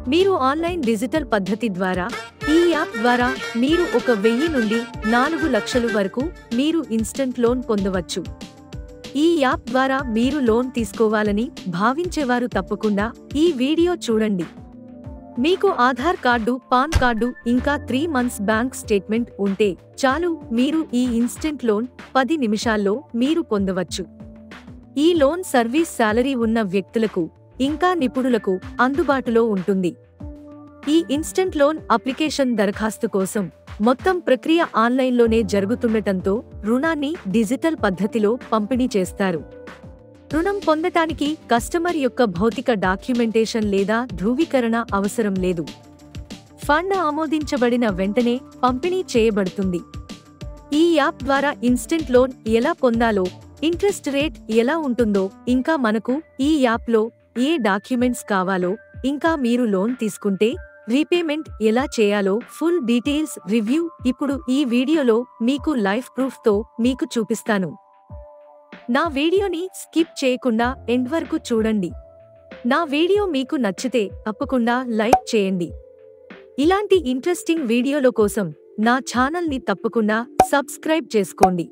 మీరు online digital పద్ధతి ద్వారా ఈ యాప్ ద్వారా మీరు ఒక వెయ్యి నుండి నాలుగు లక్షలు వరకు మీరు ఇన్స్టంట్ లోన్ పొందవచ్చు ఈ యాప్ ద్వారా మీరు లోన్ తీసుకోవాలని భావించేవారు తప్పకుండా ఈ వీడియో చూడండి మీకు ఆధార్ కార్డు పాన్ కార్డు ఇంకా త్రీ మంత్స్ బ్యాంక్ స్టేట్మెంట్ ఉంటే చాలు మీరు ఈ ఇన్స్టెంట్ లోన్ పది నిమిషాల్లో మీరు పొందవచ్చు ఈ లోన్ సర్వీస్ శాలరీ ఉన్న వ్యక్తులకు ఇంకా నిపుణులకు అందుబాటులో ఉంటుంది ఈ ఇన్స్టెంట్ లోన్ అప్లికేషన్ దరఖాస్తు కోసం మొత్తం ప్రక్రియ ఆన్లైన్లోనే జరుగుతుండటంతో రుణాన్ని డిజిటల్ పద్ధతిలో పంపిణీ చేస్తారు రుణం పొందటానికి కస్టమర్ యొక్క భౌతిక డాక్యుమెంటేషన్ లేదా ధృవీకరణ అవసరం లేదు ఫండ్ ఆమోదించబడిన వెంటనే పంపిణీ చేయబడుతుంది ఈ యాప్ ద్వారా ఇన్స్టెంట్ లోన్ ఎలా పొందాలో ఇంట్రెస్ట్ రేట్ ఎలా ఉంటుందో ఇంకా మనకు ఈ యాప్లో ఏ డాక్యుమెంట్స్ కావాలో ఇంకా మీరు లోన్ తీసుకుంటే రీపేమెంట్ ఎలా చేయాలో ఫుల్ డీటెయిల్స్ రివ్యూ ఇప్పుడు ఈ వీడియోలో మీకు లైఫ్ ప్రూఫ్తో మీకు చూపిస్తాను నా వీడియోని స్కిప్ చేయకుండా ఎండ్ వరకు చూడండి నా వీడియో మీకు నచ్చితే తప్పకుండా లైక్ చేయండి ఇలాంటి ఇంట్రెస్టింగ్ వీడియోల కోసం నా ఛానల్ని తప్పకుండా సబ్స్క్రైబ్ చేసుకోండి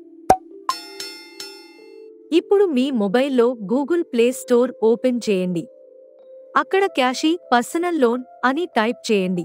ఇప్పుడు మీ మొబైల్లో గూగుల్ ప్లే స్టోర్ ఓపెన్ చేయండి అక్కడ క్యాషీ పర్సనల్ లోన్ అని టైప్ చేయండి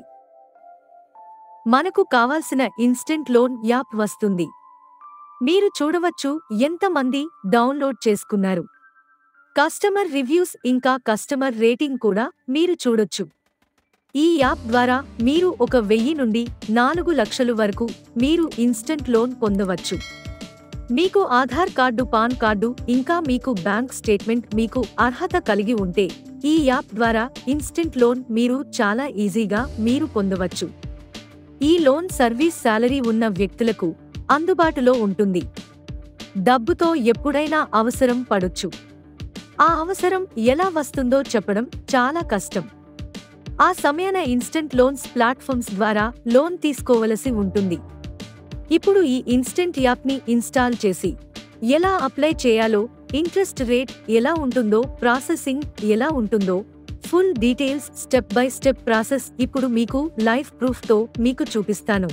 మనకు కావాల్సిన ఇన్స్టెంట్ లోన్ యాప్ వస్తుంది మీరు చూడవచ్చు ఎంతమంది డౌన్లోడ్ చేసుకున్నారు కస్టమర్ రివ్యూస్ ఇంకా కస్టమర్ రేటింగ్ కూడా మీరు చూడొచ్చు ఈ యాప్ ద్వారా మీరు ఒక వెయ్యి నుండి నాలుగు లక్షలు వరకు మీరు ఇన్స్టంట్ లోన్ పొందవచ్చు మీకు ఆధార్ కార్డు పాన్ కార్డు ఇంకా మీకు బ్యాంక్ స్టేట్మెంట్ మీకు అర్హత కలిగి ఉంటే ఈ యాప్ ద్వారా ఇన్స్టెంట్ లోన్ మీరు చాలా ఈజీగా మీరు పొందవచ్చు ఈ లోన్ సర్వీస్ శాలరీ ఉన్న వ్యక్తులకు అందుబాటులో ఉంటుంది డబ్బుతో ఎప్పుడైనా అవసరం పడొచ్చు ఆ అవసరం ఎలా వస్తుందో చెప్పడం చాలా కష్టం ఆ సమయాన ఇన్స్టెంట్ లోన్స్ ప్లాట్ఫామ్స్ ద్వారా లోన్ తీసుకోవలసి ఉంటుంది ఇప్పుడు ఈ ఇన్స్టెంట్ యాప్ని ఇన్స్టాల్ చేసి ఎలా అప్లై చేయాలో ఇంట్రెస్ట్ రేట్ ఎలా ఉంటుందో ప్రాసెసింగ్ ఎలా ఉంటుందో full details step by step process ఇప్పుడు మీకు లైఫ్ ప్రూఫ్తో మీకు చూపిస్తాను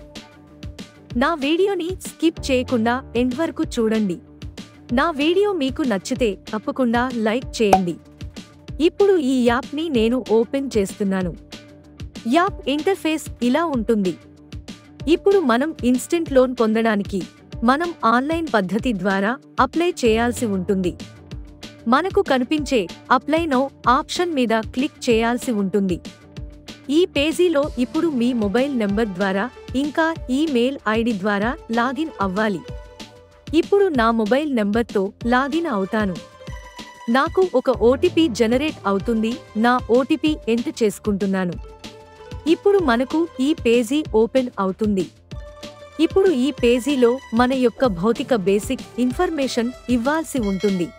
నా వీడియోని స్కిప్ చేయకుండా ఎండ్ వరకు చూడండి నా వీడియో మీకు నచ్చితే తప్పకుండా లైక్ చేయండి ఇప్పుడు ఈ యాప్ని నేను ఓపెన్ చేస్తున్నాను యాప్ ఇంటర్ఫేస్ ఇలా ఉంటుంది ఇప్పుడు మనం ఇన్స్టెంట్ లోన్ పొందడానికి మనం ఆన్లైన్ పద్ధతి ద్వారా అప్లై చేయాల్సి ఉంటుంది మనకు కనిపించే అప్లై నో ఆప్షన్ మీద క్లిక్ చేయాల్సి ఉంటుంది ఈ పేజీలో ఇప్పుడు మీ మొబైల్ నెంబర్ ద్వారా ఇంకా ఈమెయిల్ ఐడి ద్వారా లాగిన్ అవ్వాలి ఇప్పుడు నా మొబైల్ నెంబర్తో లాగిన్ అవుతాను నాకు ఒక ఓటీపీ జనరేట్ అవుతుంది నా ఓటీపీ ఎంటర్ చేసుకుంటున్నాను ఇప్పుడు మనకు ఈ పేజీ ఓపెన్ అవుతుంది ఇప్పుడు ఈ పేజీలో మన యొక్క భౌతిక బేసిక్ ఇన్ఫర్మేషన్ ఇవ్వాల్సి ఉంటుంది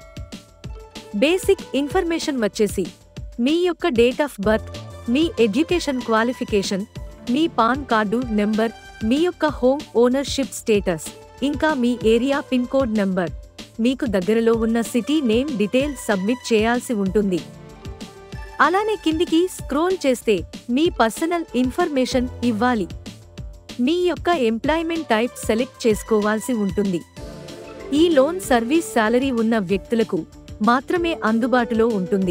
బేసిక్ ఇన్ఫర్మేషన్ వచ్చేసి మీ యొక్క డేట్ ఆఫ్ బర్త్ మీ ఎడ్యుకేషన్ క్వాలిఫికేషన్ మీ పాన్ కార్డు నెంబర్ మీ యొక్క హోమ్ ఓనర్షిప్ స్టేటస్ ఇంకా మీ ఏరియా పిన్ కోడ్ నెంబర్ మీకు దగ్గరలో ఉన్న సిటీ నేమ్ డీటెయిల్ సబ్మిట్ చేయాల్సి ఉంటుంది అలానే కిందికి స్క్రోల్ చేస్తే మీ పర్సనల్ ఇన్ఫర్మేషన్ ఇవ్వాలి మీ యొక్క ఎంప్లాయ్మెంట్ టైప్ సెలెక్ట్ చేసుకోవాల్సి ఉంటుంది ఈ లోన్ సర్వీస్ శాలరీ ఉన్న వ్యక్తులకు మాత్రమే అందుబాటులో ఉంటుంది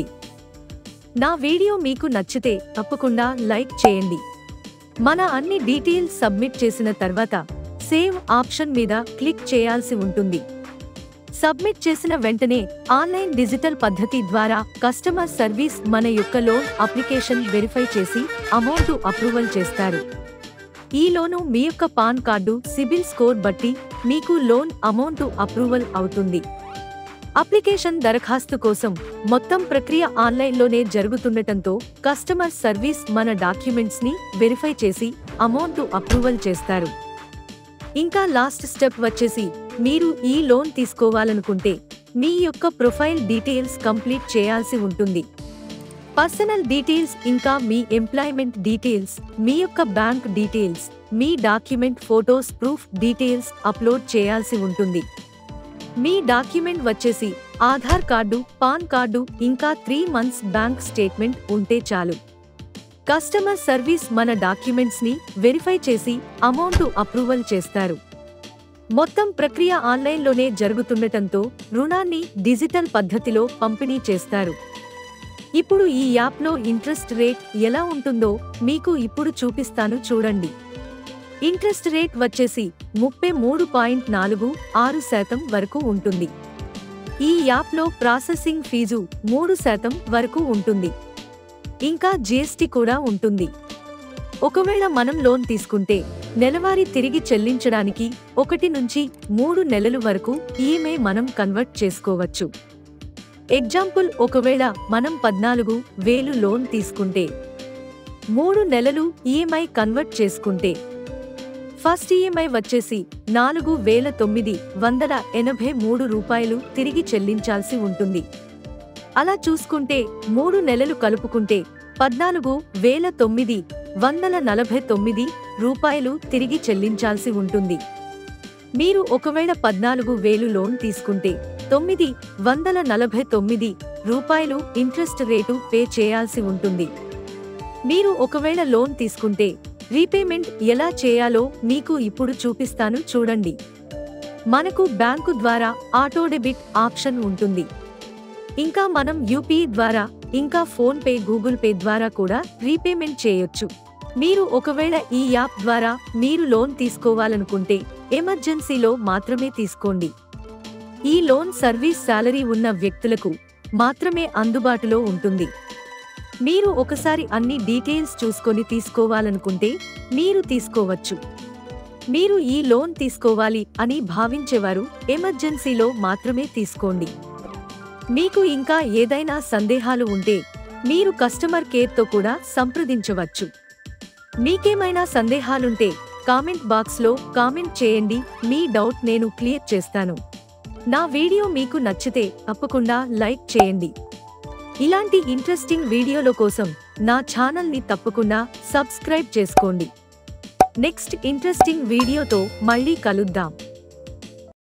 నా వీడియో మీకు నచ్చితే తప్పకుండా లైక్ చేయండి మన అన్ని డీటెయిల్స్ సబ్మిట్ చేసిన తర్వాత సేవ్ ఆప్షన్ మీద క్లిక్ చేయాల్సి ఉంటుంది సబ్మిట్ చేసిన వెంటనే ఆన్లైన్ డిజిటల్ పద్ధతి ద్వారా కస్టమర్ సర్వీస్ మన యొక్క లోన్ అప్లికేషన్ వెరిఫై చేసి అమౌంట్ అప్రూవల్ చేస్తారు ఈ లోను మీ యొక్క పాన్ కార్డు సిబిల్ స్కోర్ బట్టి మీకు లోన్ అమౌంట్ అప్రూవల్ అవుతుంది అప్లికేషన్ దరఖాస్తు కోసం మొత్తం ప్రక్రియ ఆన్లైన్లోనే జరుగుతుండటంతో కస్టమర్ సర్వీస్ మన డాక్యుమెంట్స్ ని వెరిఫై చేసి అమౌంట్ అప్రూవల్ చేస్తారు ఇంకా లాస్ట్ స్టెప్ వచ్చేసి మీరు ఈ లోన్ తీసుకోవాలనుకుంటే మీ యొక్క ప్రొఫైల్ డీటెయిల్స్ కంప్లీట్ చేయాల్సి ఉంటుంది పర్సనల్ డీటెయిల్స్ ఇంకా మీ ఎంప్లాయ్మెంట్ డీటెయిల్స్ మీ యొక్క బ్యాంక్ డీటెయిల్స్ మీ document photos proof details upload చేయాల్సి ఉంటుంది మీ డాక్యుమెంట్ వచ్చేసి ఆధార్ కార్డు పాన్ కార్డు ఇంకా త్రీ మంత్స్ బ్యాంక్ స్టేట్మెంట్ ఉంటే చాలు కస్టమర్ సర్వీస్ మన డాక్యుమెంట్స్ ని వెరిఫై చేసి అమౌంట్ అప్రూవల్ చేస్తారు మొత్తం ప్రక్రియ ఆన్లైన్లోనే జరుగుతుండటంతో రుణాన్ని డిజిటల్ పద్ధతిలో పంపిణీ చేస్తారు ఇప్పుడు ఈ యాప్లో ఇంట్రెస్ట్ రేట్ ఎలా ఉంటుందో మీకు ఇప్పుడు చూపిస్తాను చూడండి ఇంట్రెస్ట్ రేట్ వచ్చేసి ముప్పై మూడు పాయింట్ నాలుగు ఆరు శాతం వరకు ఉంటుంది ఈ యాప్లో ప్రాసెసింగ్ ఫీజు మూడు శాతం వరకు ఉంటుంది ఇంకా జీఎస్టీ కూడా ఉంటుంది ఒకవేళ మనం లోన్ తీసుకుంటే నెలవారీ తిరిగి చెల్లించడానికి ఒకటి నుంచి మూడు నెలలు వరకు ఈఎంఐ మనం కన్వర్ట్ చేసుకోవచ్చు ఎగ్జాంపుల్ ఒకవేళ మనం పద్నాలుగు వేలు లోన్ తీసుకుంటే మూడు నెలలు ఈఎంఐ కన్వర్ట్ చేసుకుంటే ఫస్ట్ ఈఎంఐ వచ్చేసి నాలుగు వేల తొమ్మిది వందల ఎనభై మూడు రూపాయలు తిరిగి చెల్లించాల్సి ఉంటుంది అలా చూసుకుంటే మూడు నెలలు కలుపుకుంటే పద్నాలుగు వేల తొమ్మిది వందల నలభై తొమ్మిది రూపాయలు తిరిగి చెల్లించాల్సి ఉంటుంది మీరు ఒకవేళ పద్నాలుగు వేలు లోన్ తీసుకుంటే తొమ్మిది వందల నలభై తొమ్మిది రూపాయలు ఇంట్రెస్ట్ రేటు పే చేయాల్సి ఉంటుంది మీరు ఒకవేళ లోన్ తీసుకుంటే రీపేమెంట్ ఎలా చేయాలో మీకు ఇప్పుడు చూపిస్తాను చూడండి మనకు బ్యాంకు ద్వారా ఆటో డెబిట్ ఆప్షన్ ఉంటుంది ఇంకా మనం యూపీఐ ద్వారా ఇంకా ఫోన్ పే గూగుల్ పే ద్వారా కూడా రీపేమెంట్ చేయొచ్చు మీరు ఒకవేళ ఈ యాప్ ద్వారా మీరు లోన్ తీసుకోవాలనుకుంటే ఎమర్జెన్సీలో మాత్రమే తీసుకోండి ఈ లోన్ సర్వీస్ సాలరీ ఉన్న వ్యక్తులకు మాత్రమే అందుబాటులో ఉంటుంది మీరు ఒకసారి అన్ని డీటెయిల్స్ చూసుకొని తీసుకోవాలనుకుంటే మీరు తీసుకోవచ్చు మీరు ఈ లోన్ తీసుకోవాలి అని భావించేవారు ఎమర్జెన్సీలో మాత్రమే తీసుకోండి మీకు ఇంకా ఏదైనా సందేహాలు ఉంటే మీరు కస్టమర్ కేర్తో కూడా సంప్రదించవచ్చు మీకేమైనా సందేహాలుంటే కామెంట్ బాక్స్లో కామెంట్ చేయండి మీ డౌట్ నేను క్లియర్ చేస్తాను నా వీడియో మీకు నచ్చితే తప్పకుండా లైక్ చేయండి ఇలాంటి ఇంట్రెస్టింగ్ వీడియోల కోసం నా ఛానల్ని తప్పకుండా సబ్స్క్రైబ్ చేసుకోండి నెక్స్ట్ ఇంట్రెస్టింగ్ వీడియోతో మళ్ళీ కలుద్దాం